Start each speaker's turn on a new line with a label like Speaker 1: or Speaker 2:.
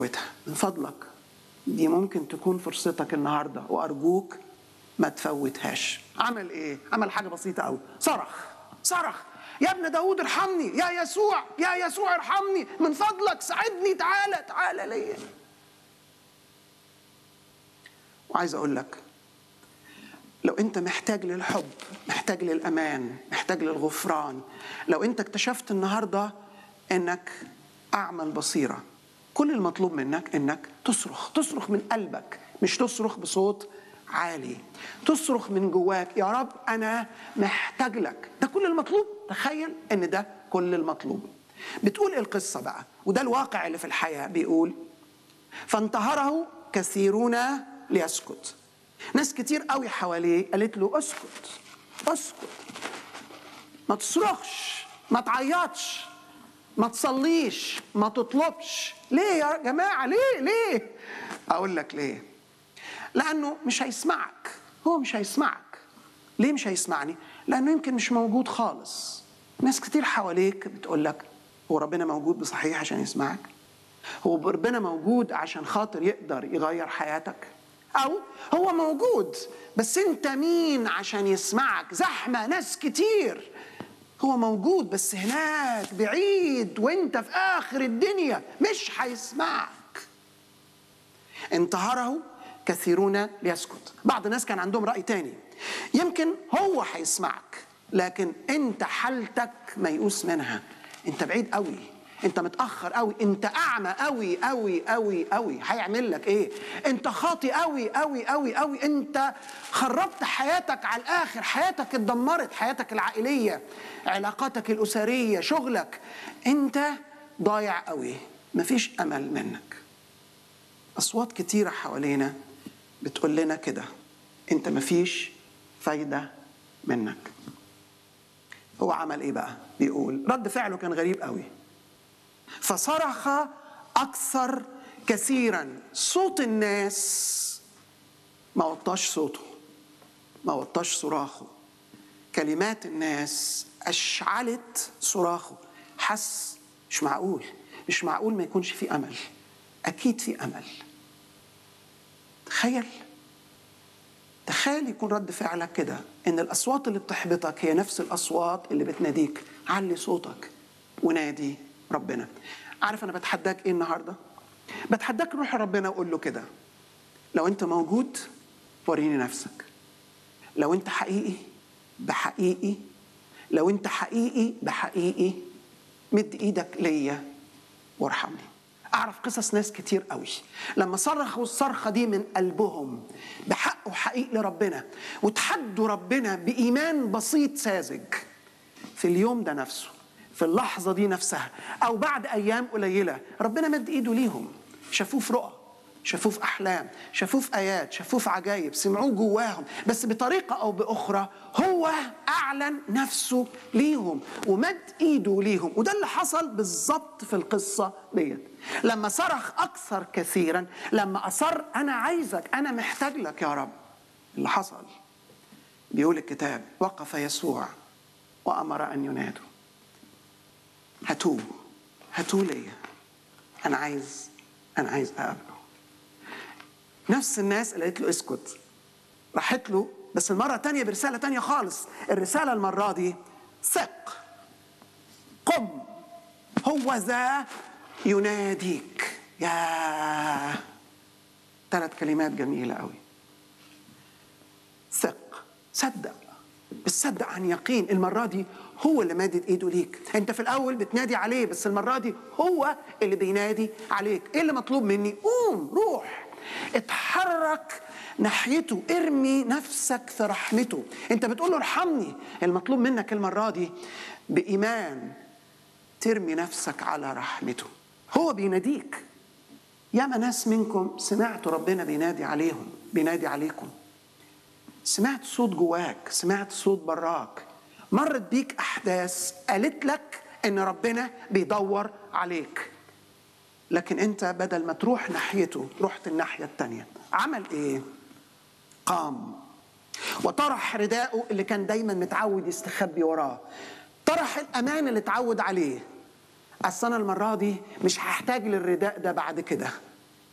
Speaker 1: من فضلك دي ممكن تكون فرصتك النهارده وارجوك ما تفوتهاش عمل ايه عمل حاجه بسيطه قوي صرخ صرخ يا ابن داود ارحمني يا يسوع يا يسوع ارحمني من فضلك ساعدني تعالى تعالى ليا وعايز اقول لك لو انت محتاج للحب محتاج للامان محتاج للغفران لو انت اكتشفت النهارده انك اعمى البصيره كل المطلوب منك انك تصرخ تصرخ من قلبك مش تصرخ بصوت عالي تصرخ من جواك يا رب انا محتاج لك ده كل المطلوب تخيل ان ده كل المطلوب بتقول القصه بقى وده الواقع اللي في الحياه بيقول فانتهره كثيرون ليسكت ناس كتير قوي حواليه قالت له اسكت اسكت ما تصرخش ما تعيطش ما تصليش ما تطلبش ليه يا جماعة ليه ليه أقول لك ليه لأنه مش هيسمعك هو مش هيسمعك ليه مش هيسمعني لأنه يمكن مش موجود خالص ناس كتير حواليك بتقول لك هو ربنا موجود بصحيح عشان يسمعك هو ربنا موجود عشان خاطر يقدر يغير حياتك أو هو موجود بس أنت مين عشان يسمعك زحمة ناس كتير هو موجود بس هناك بعيد وانت في اخر الدنيا مش هيسمعك انتهره كثيرون ليسكت بعض الناس كان عندهم راي تاني يمكن هو هيسمعك لكن انت حالتك ميؤوس منها انت بعيد قوي انت متاخر قوي انت اعمى قوي قوي قوي قوي هيعمل لك ايه انت خاطي قوي قوي قوي قوي انت خربت حياتك على الاخر حياتك اتدمرت حياتك العائليه علاقاتك الاسريه شغلك انت ضايع قوي مفيش امل منك اصوات كتيره حوالينا بتقول لنا كده انت مفيش فايده منك هو عمل ايه بقى بيقول رد فعله كان غريب قوي فصرخ اكثر كثيرا صوت الناس ما وطاش صوته ما وطاش صراخه كلمات الناس اشعلت صراخه حس مش معقول مش معقول ما يكونش في امل اكيد في امل تخيل تخيل يكون رد فعلك كده ان الاصوات اللي بتحبطك هي نفس الاصوات اللي بتناديك علي صوتك ونادي ربنا عارف انا بتحداك ايه النهارده بتحداك روح ربنا وقول له كده لو انت موجود وريني نفسك لو انت حقيقي بحقيقي لو انت حقيقي بحقيقي مد ايدك ليا وارحمني اعرف قصص ناس كتير قوي لما صرخوا الصرخه دي من قلبهم بحق وحقيقي لربنا وتحدوا ربنا بايمان بسيط ساذج في اليوم ده نفسه في اللحظة دي نفسها أو بعد أيام قليلة ربنا مد إيده ليهم شافوه في رؤى شافوه في أحلام شافوه في آيات شافوه في عجائب سمعوه جواهم بس بطريقة أو بأخرى هو أعلن نفسه ليهم ومد إيده ليهم وده اللي حصل بالظبط في القصة ديت لما صرخ أكثر كثيرا لما أصر أنا عايزك أنا محتاج لك يا رب اللي حصل بيقول الكتاب وقف يسوع وأمر أن ينادوا هاتوه هاتوه ليا انا عايز انا عايز اقابله نفس الناس اللي قالت له اسكت راحت له بس المره الثانيه برساله ثانيه خالص الرساله المره دي ثق قم هو ذا يناديك يا ثلاث كلمات جميله قوي ثق صدق بس صدق عن يقين المره دي هو اللي مادد ايده ليك انت في الاول بتنادي عليه بس المره دي هو اللي بينادي عليك ايه اللي مطلوب مني قوم روح اتحرك ناحيته ارمي نفسك في رحمته انت بتقول له ارحمني المطلوب منك المره دي بايمان ترمي نفسك على رحمته هو بيناديك ياما ناس منكم سمعتوا ربنا بينادي عليهم بينادي عليكم سمعت صوت جواك سمعت صوت براك مرت بيك احداث قالت لك ان ربنا بيدور عليك لكن انت بدل ما تروح ناحيته رحت الناحيه التانيه عمل ايه قام وطرح رداءه اللي كان دايما متعود يستخبي وراه طرح الامان اللي اتعود عليه اصل انا المره دي مش هحتاج للرداء ده بعد كده